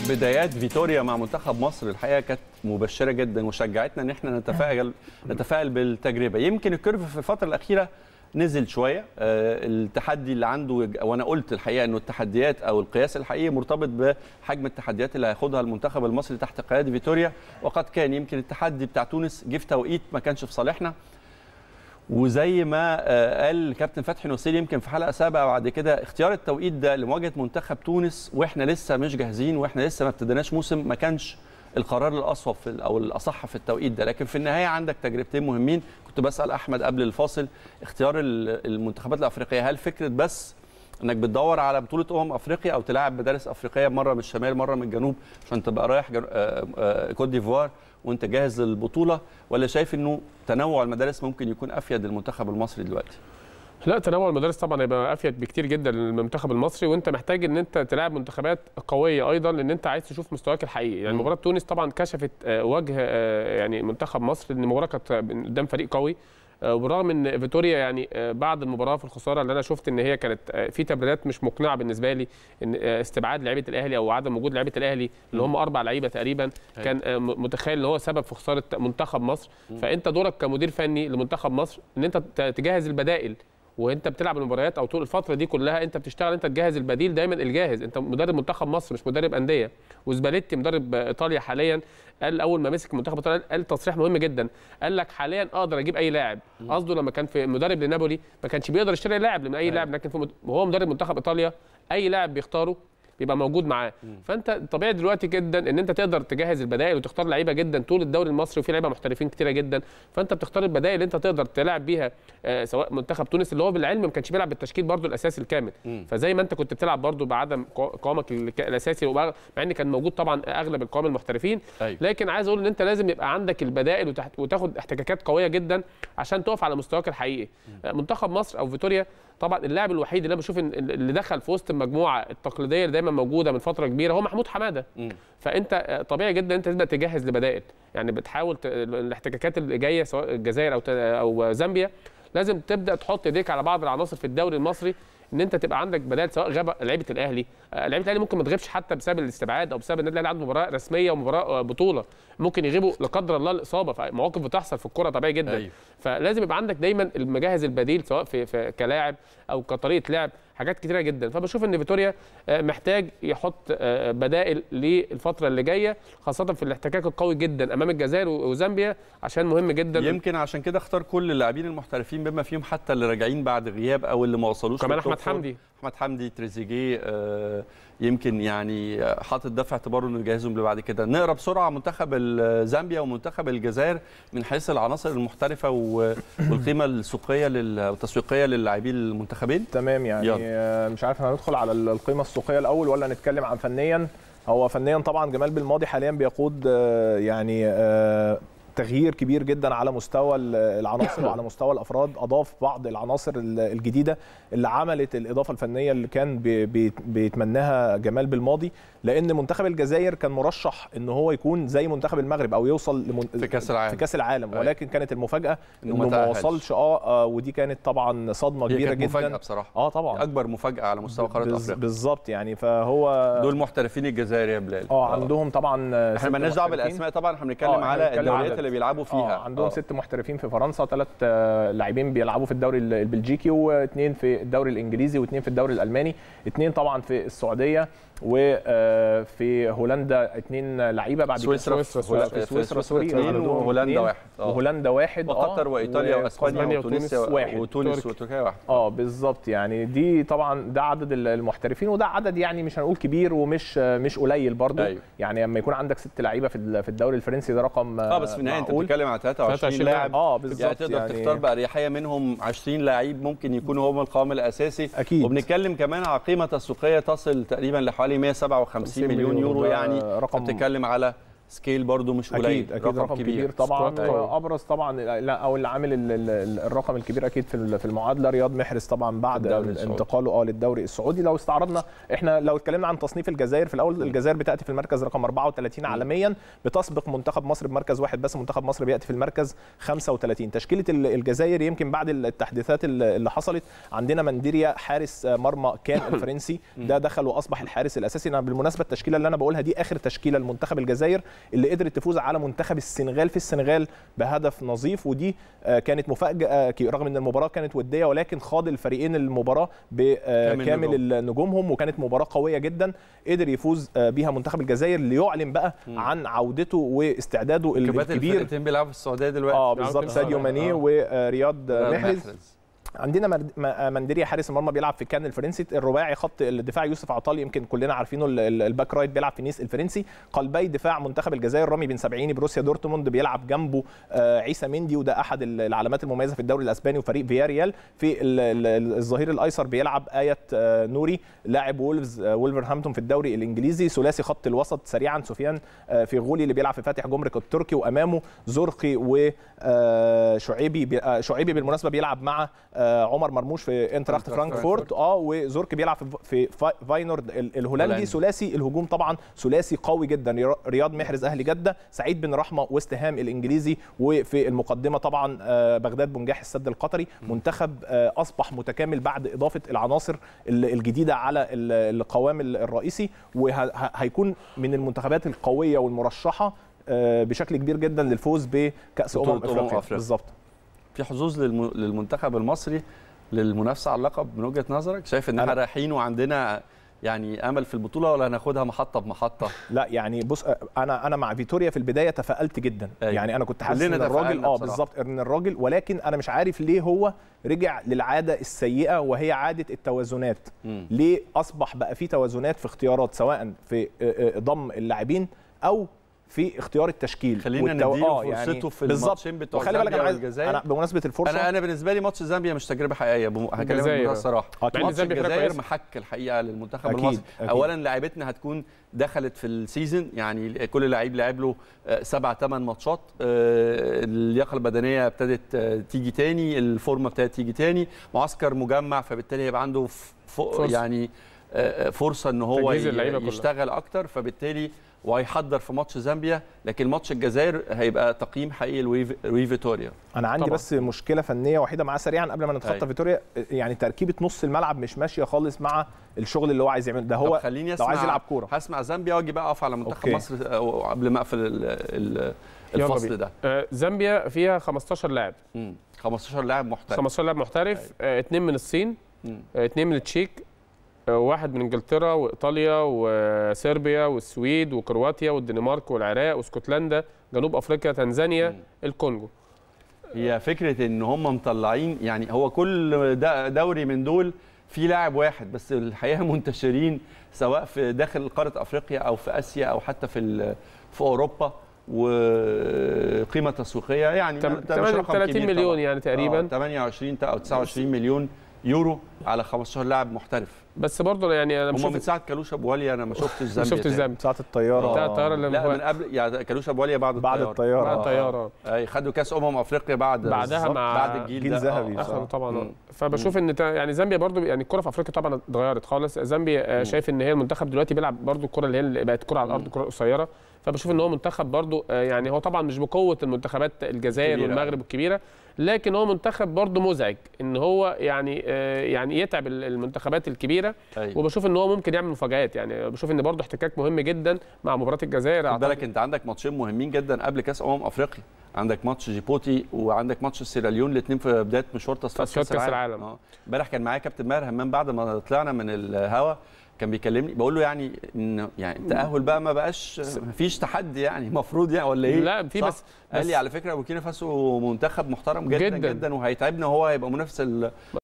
بدايات فيتوريا مع منتخب مصر الحقيقه كانت مبشره جدا وشجعتنا ان احنا نتفائل نتفائل بالتجربه يمكن الكيرف في الفتره الاخيره نزل شويه آه، التحدي اللي عنده وانا قلت الحقيقه انه التحديات او القياس الحقيقي مرتبط بحجم التحديات اللي هياخدها المنتخب المصري تحت قياده فيتوريا وقد كان يمكن التحدي بتاع تونس جه في توقيت ما كانش في صالحنا وزي ما آه، قال كابتن فتحي نصير يمكن في حلقه سابقه بعد كده اختيار التوقيت ده لمواجهه منتخب تونس واحنا لسه مش جاهزين واحنا لسه ما ابتديناش موسم ما كانش القرار الاصوب في او الاصح في التوقيت ده لكن في النهايه عندك تجربتين مهمين كنت بسال احمد قبل الفاصل اختيار ال- المنتخبات الافريقيه هل فكره بس انك بتدور على بطوله امم افريقيا او تلاعب مدارس افريقيه مره من الشمال مره من الجنوب عشان تبقى رايح جن... آه، آه، كوت ديفوار وانت جاهز للبطوله ولا شايف انه تنوع المدارس ممكن يكون افيد للمنتخب المصري دلوقتي لا تنوع المدارس طبعا هيبقى افيد بكتير جدا للمنتخب المصري وانت محتاج ان انت تلعب منتخبات قويه ايضا لان انت عايز تشوف مستواك الحقيقي يعني مم. مباراه تونس طبعا كشفت آه، وجه آه، يعني منتخب مصر ان المباراه كانت قدام فريق قوي آه، وبالرغم ان فيتوريا يعني آه، بعد المباراه في الخساره اللي انا شفت ان هي كانت آه، في تبريرات مش مقنعه بالنسبه لي ان آه، استبعاد لعيبه الاهلي او عدم وجود لعيبه الاهلي اللي هم اربع لعيبه تقريبا أيوة. كان آه، م- متخيل ان هو سبب في خساره منتخب مصر فانت دورك كمدير فني لمنتخب مصر ان انت ت- تجهز البدائل وانت بتلعب المباريات او طول الفتره دي كلها انت بتشتغل انت تجهز البديل دايما الجاهز انت مدرب منتخب مصر مش مدرب انديه وزباليتي مدرب ايطاليا حاليا قال اول ما مسك منتخب ايطاليا قال تصريح مهم جدا قال لك حاليا اقدر اجيب اي لاعب قصده لما كان في مدرب لنابولي ما كانش بيقدر يشتري لاعب من اي أيوة. لاعب لكن في مد... وهو مدرب منتخب ايطاليا اي لاعب بيختاره بيبقى موجود معاه فانت طبيعي دلوقتي جدا ان انت تقدر تجهز البدائل وتختار لعيبه جدا طول الدوري المصري وفي لعيبه محترفين كتيره جدا فانت بتختار البدائل اللي انت تقدر تلعب بيها آه، سواء منتخب تونس اللي هو بالعلم ما كانش بيلعب بالتشكيل برضو الاساسي الكامل مم. فزي ما انت كنت بتلعب برضو بعدم قو- قوامك الك- الاساسي وبع- مع ان كان موجود طبعا اغلب القوام المحترفين أيوة. لكن عايز اقول ان انت لازم يبقى عندك البدائل وتحت- وتاخد احتكاكات قويه جدا عشان تقف على مستواك الحقيقي آه، منتخب مصر او فيتوريا طبعا اللاعب الوحيد اللي انا بشوف إن اللي دخل في وسط المجموعه التقليديه اللي دايما موجوده من فتره كبيره هو محمود حماده مم. فانت آه، طبيعي جدا انت تبدا تجهز لبدائل يعني بتحاول ت... الاحتكاكات اللي جايه سواء الجزائر او ت... او زامبيا لازم تبدا تحط ايديك على بعض العناصر في الدوري المصري ان انت تبقى عندك بدائل سواء غاب لعيبه الاهلي آه، لعيبه الاهلي ممكن ما تغيبش حتى بسبب الاستبعاد او بسبب النادي الاهلي عنده مباراه رسميه ومباراه آه، بطوله ممكن يغيبوا لا قدر الله الاصابه فمواقف بتحصل في الكوره طبيعي جدا أيوة. فلازم يبقى عندك دايما المجهز البديل سواء في, في كلاعب او كطريقه لعب حاجات كتيره جدا فبشوف ان فيتوريا آه، محتاج يحط آه، بدائل للفتره اللي جايه خاصه في الاحتكاك القوي جدا امام الجزائر وزامبيا عشان مهم جدا يمكن عشان كده اختار كل اللاعبين المحترفين بما فيهم حتى اللي راجعين بعد غياب او اللي ما وصلوش كمان للتوب احمد فور. حمدي احمد حمدي تريزيجيه آه، يمكن يعني آه، حاطط ده في اعتباره انه يجهزهم اللي بعد كده نقرا بسرعه منتخب ال- زامبيا ومنتخب الجزائر من حيث العناصر المحترفه و- والقيمه السوقيه لل- والتسويقيه للاعبين المنتخبين تمام يعني يلا. آه، مش عارف هندخل على ال- القيمه السوقيه الاول ولا نتكلم عن فنيا هو فنيا طبعا جمال بالماضي حاليا بيقود آه، يعني آه، تغيير كبير جدا على مستوى ال- العناصر وعلى مستوى الافراد اضاف بعض العناصر ال- الجديده اللي عملت الاضافه الفنيه اللي كان بي- بي- بيتمناها جمال بالماضي لان منتخب الجزائر كان مرشح ان هو يكون زي منتخب المغرب او يوصل لمن... في كأس العالم. في كاس العالم أيوة. ولكن كانت المفاجاه إنه انه ما ما تأهلش. وصلش اه آه، ودي كانت طبعا صدمه هي كبيره كانت مفاجاه جدا بصراحه اه طبعا اكبر مفاجاه على مستوى قاره بز- افريقيا بالظبط يعني فهو دول محترفين الجزائر يا بلال اه عندهم طبعا احنا ست مالناش دعوه محترفين. بالاسماء طبعا احنا بنتكلم آه، إحنا على بنتكلم الدوريات على- اللي بيلعبوا فيها اه عندهم آه. ست محترفين في فرنسا ثلاث لاعبين بيلعبوا في الدوري ال- البلجيكي واثنين في الدوري الانجليزي واثنين في الدوري الالماني اثنين طبعا في السعوديه وفي هولندا اثنين لعيبه بعد كده سويسرا سويسرا- هولا- في سويسرا سوري اثنين عندهم وهولندا اثنين، واحد آه. وهولندا واحد آه، وقطر وايطاليا واسبانيا وأسبانيا وتونس وتونس واحد. وتونس تركيا. وتركيا واحد اه بالظبط يعني دي طبعا ده عدد ال- المحترفين وده عدد يعني مش هنقول كبير ومش مش قليل برضه أيوة. يعني لما يكون عندك ست لعيبه في ال- في الدوري الفرنسي ده رقم اه بس في النهايه انت معقول. بتتكلم على 23 23 لاعب اه يعني بالظبط تقدر يعني تختار باريحيه منهم 20 لعيب ممكن يكونوا هم القوام الاساسي أكيد. وبنتكلم كمان على قيمه تسويقيه تصل تقريبا لحوالي 157 مليون مليون، يورو ده يعني رقم- بتتكلم على سكيل برضو مش قليل اكيد اكيد رقم, كبير, كبير طبعا سكواد قوي. وابرز طبعا لا او اللي عامل ال- ال- ال- الرقم الكبير اكيد في ال- في المعادله رياض محرز طبعا بعد الدوري السعودي. انتقاله اه للدوري السعودي لو استعرضنا احنا لو اتكلمنا عن تصنيف الجزائر في الاول الجزائر بتاتي في المركز رقم 34 عالميا بتسبق منتخب مصر بمركز واحد بس منتخب مصر بياتي في المركز 35 تشكيله ال- الجزائر يمكن بعد التحديثات ال- اللي حصلت عندنا منديريا حارس مرمى كان الفرنسي ده دخل واصبح الحارس الاساسي انا بالمناسبه التشكيله اللي انا بقولها دي اخر تشكيله لمنتخب الجزائر اللي قدرت تفوز على منتخب السنغال في السنغال بهدف نظيف ودي آه، كانت مفاجاه كي- رغم ان المباراه كانت وديه ولكن خاض الفريقين المباراه كامل بكامل نجومهم وكانت مباراه قويه جدا قدر يفوز آه، بيها منتخب الجزائر ليعلن بقى عن عودته واستعداده كباتن الكبير الفرقتين بيلعبوا في السعوديه دلوقتي اه بالظبط آه. ساديو ماني آه. ورياض محرز محرز عندنا مرد- م- منديريا حارس المرمى بيلعب في كان الفرنسي الرباعي خط الدفاع يوسف عطال يمكن كلنا عارفينه ال- ال- الباك رايت بيلعب في نيس الفرنسي قلبي دفاع منتخب الجزائر رامي بن سبعيني بروسيا دورتموند بيلعب جنبه آه، عيسى مندي وده احد ال- العلامات المميزه في الدوري الاسباني وفريق فياريال في ال- ال- الظهير الايسر بيلعب ايه آه، نوري لاعب وولفز آه، وولفرهامبتون في الدوري الانجليزي ثلاثي خط الوسط سريعا سفيان آه، فيغولي اللي بيلعب في فاتح جمرك التركي وامامه زرقي وشعيبي بي- آه، شعيبي بالمناسبه بيلعب مع آه، عمر مرموش في انتراخت انتراخت فرانكفورت اه وزورك بيلعب في في فا- فاينورد ال- الهولندي هولندي. ثلاثي الهجوم طبعا ثلاثي قوي جدا ريا- رياض محرز اهلي جده سعيد بن رحمه ويست هام الانجليزي وفي المقدمه طبعا آه، بغداد بنجاح السد القطري منتخب آه، اصبح متكامل بعد اضافه العناصر ال- الجديده على ال- القوام ال- الرئيسي وهيكون من المنتخبات القويه والمرشحه آه، بشكل كبير جدا للفوز بكاس امم بطولة أمم افريقيا أفريقيا. بالظبط في حظوظ للم... للمنتخب المصري للمنافسه على اللقب من وجهه نظرك شايف ان أنا- احنا رايحين وعندنا يعني امل في البطوله ولا هناخدها محطه بمحطه لا يعني بص انا انا مع فيتوريا في البدايه تفائلت جدا أيوة. يعني انا كنت حاسس كلنا ان الراجل تفائلنا اه بصراحة. بالظبط ان الراجل ولكن انا مش عارف ليه هو رجع للعاده السيئه وهي عاده التوازنات مم. ليه اصبح بقى في توازنات في اختيارات سواء في آه، آه، ضم اللاعبين او في اختيار التشكيل خلينا نديله فرصته في بالظبط. الماتشين بتوع وخلي بالك زامبيا انا عايز والجزائر. انا بمناسبه الفرصه انا انا بالنسبه لي ماتش زامبيا مش تجربه حقيقيه بم... هكلمك الجزائر. بمنتهى الصراحه أكيد. ماتش زامبيا فرقة الجزائر كويسة. محك الحقيقه للمنتخب أكيد، المصري أكيد. اولا لاعيبتنا هتكون دخلت في السيزون يعني كل لعيب لعب له آه، سبع ثمان ماتشات آه، اللياقه البدنيه ابتدت آه، تيجي تاني الفورمه ابتدت تيجي تاني معسكر مجمع فبالتالي هيبقى عنده ف- ف- فرصة. يعني آه، آه، فرصه ان هو تجهيز ي- اللعيبة كلها. يشتغل اكتر فبالتالي وهيحضر في ماتش زامبيا لكن ماتش الجزائر هيبقى تقييم حقيقي لوي لوي فيتوريا انا عندي طبعا. بس مشكله فنيه وحيده معاه سريعا قبل ما نتخطى أيوة. فيتوريا يعني تركيبه نص الملعب مش ماشيه خالص مع الشغل اللي هو عايز يعمله ده هو هو خليني لو اسمع عايز يلعب كوره هسمع زامبيا واجي بقى اقف على منتخب أوكي. مصر آه، قبل ما اقفل ال- ال- يلا الفصل بينا. ده آه، زامبيا فيها 15 لاعب مم. 15 لاعب محترف 15 لاعب محترف آه، اثنين من الصين مم. آه، اثنين من التشيك آه، واحد من انجلترا وايطاليا وصربيا والسويد وكرواتيا والدنمارك والعراق واسكتلندا جنوب افريقيا تنزانيا مم. الكونجو هي فكره ان هم مطلعين يعني هو كل د- دوري من دول في لاعب واحد بس الحقيقه منتشرين سواء في داخل قاره افريقيا او في اسيا او حتى في ال- في اوروبا وقيمه تسويقيه يعني تم- ده مش تمانية- رقم 30 كبير مليون طبعاً. يعني تقريبا. آه 28 او 29 مليون يورو على 15 لاعب محترف بس برضه يعني انا هم من بشوف ساعه كالوش ابو ولي انا ما شفتش ما زامبيا شفتش تاني. زامبيا ساعه الطياره بتاع الطياره اللي لا هو من قبل يعني كالوش ابو ولي بعد بعد الطياره بعد الطياره الطياره اي خدوا كاس امم افريقيا بعد بعدها بالظبط، مع بعد الجيل جيل ده. ذهبي آه. اخر طبعا مم. فبشوف ان تا- يعني زامبيا برضو يعني الكره في افريقيا طبعا اتغيرت خالص زامبيا آه، شايف ان هي المنتخب دلوقتي بيلعب برضو الكره اللي هي اللي بقت كره على الارض كره قصيره فبشوف ان هو منتخب برضو آه، يعني هو طبعا مش بقوه المنتخبات الجزائر الكبيرة. والمغرب الكبيره لكن هو منتخب برضو مزعج ان هو يعني آه، يعني يتعب ال- المنتخبات الكبيره أيوة. وبشوف ان هو ممكن يعمل مفاجآت يعني بشوف ان برضو احتكاك مهم جدا مع مباراه الجزائر خد بالك انت عندك ماتشين مهمين جدا قبل كاس امم افريقيا عندك ماتش جيبوتي وعندك ماتش سيراليون الاثنين في بدايه مشوار تصفيات تصفيات كأس العالم. اه امبارح كان معايا كابتن ماهر همام بعد ما طلعنا من الهوا كان بيكلمني بقول له يعني ان يعني التاهل بقى ما بقاش ما فيش تحدي يعني المفروض يعني ولا ايه لا، في صح؟ بس- قال بس- لي على فكره بوركينا فاسو منتخب محترم جدا جداً. جدا, جدا وهيتعبنا وهو هيبقى منافس ال-